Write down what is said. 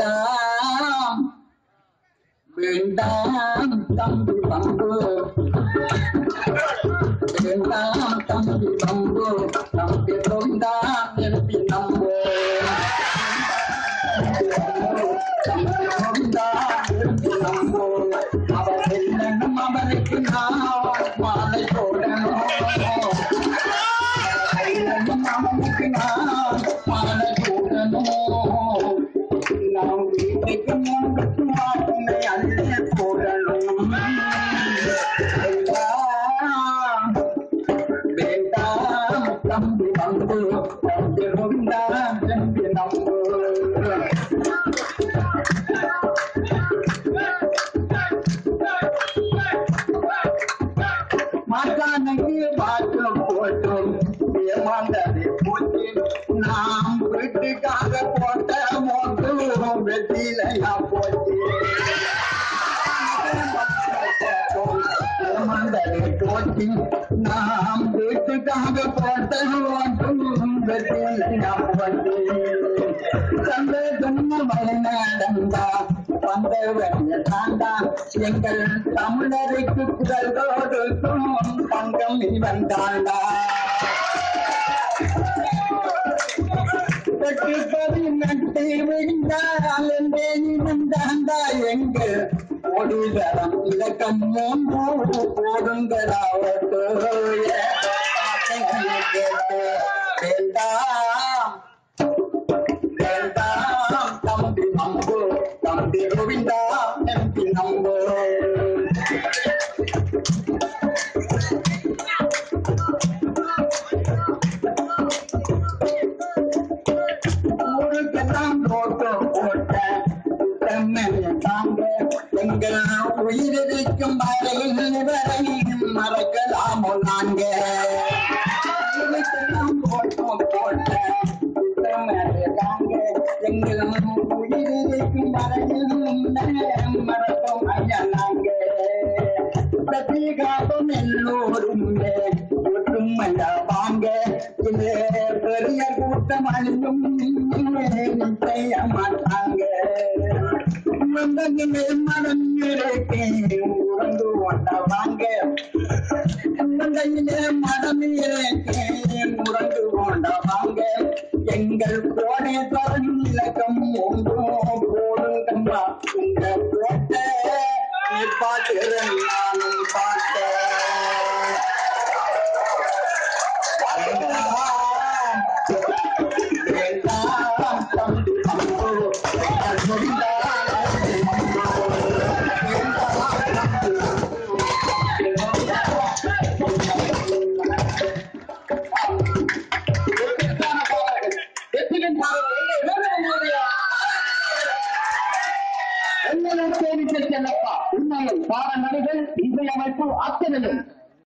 வேண்டாம் வேண்டாம் தம்பி பம்பு வேண்டாம் தம்பி பம்பு தம்பி கொண்டா எம்பி நம்பு தம்பி கொண்டா எம்பி நம்பு அவர் வெல்லணும் அவருக்கு நான் மாலை போடணும் வெல்லணும் அவனுக்கு நான் மாலை போடணும் நாம் வீட்டுக்கு முன்பு மாட்டினை அள்ளி போடணும் வேண்டாம் வேண்டாம் தம்பி நம்பு தம்பி கொண்டான் தம்பி நம்பு மாட்டானுக்கு பாட்டு போட்டும் ஏமாந்தது போச்சு நாம் வீட்டுக்காக போட்ட மோட்டு வெற்றிலையா போச்சு ஏமாந்தது போச்சு நாம் வீட்டுக்காக போட்ட மோட்டும் வெற்றிலையா போச்சு சந்தேகம் நடந்தா வந்தவன் தாண்டா எங்கள் தமிழருக்கு குரல் கொடுக்கும் தங்கம் இவன் தாண்டா கட்டு பதினெட்டு விழுந்தால் இவன் தாண்டா எங்கள் ஒடிதரம் இலக்கம் மூன்று போடுங்களாவட்டோ கேட்டு வேண்டாம் வேண்டாம் தம்பி நம்பு தம்பி கோவிந்தா எம்பி நம்பு ஊருக்கெல்லாம் போட்டு போட்ட தாங்க எங்கள் உயிரிழக்கும் வரையில் வரையும் மறக்கலாமோ நாங்க ஊருக்கெல்லாம் போட்டு போட்ட தாங்க எங்கள் உயிரிழக்கும் வரையில் மறக்கும் ஐயா நாங்க பிரதிகாபம் எல்லோரும் ஒற்றுமையா வாங்க இது பெரிய கூட்டம் அழியும் செய்ய மாட்டாங்க உலகிலே மனம் இருக்கேன் உறந்து கொண்ட வாங்க உலகிலே மனம் இருக்கேன் உறந்து கொண்ட வாங்க எங்கள் கோடை தரும் இலக்கம் ஒன்றும் போடுங்கம்மா உங்க போட்ட நீ பாட்டுறேன் நானும் பார்த்தேன் வேண்டாம் தம்பி அம்பு எங்கள் என்னிடம் தேடி செல்லப்பா உண்மையில் பாட நடிகள் இசையமைப்பு அத்தனையும்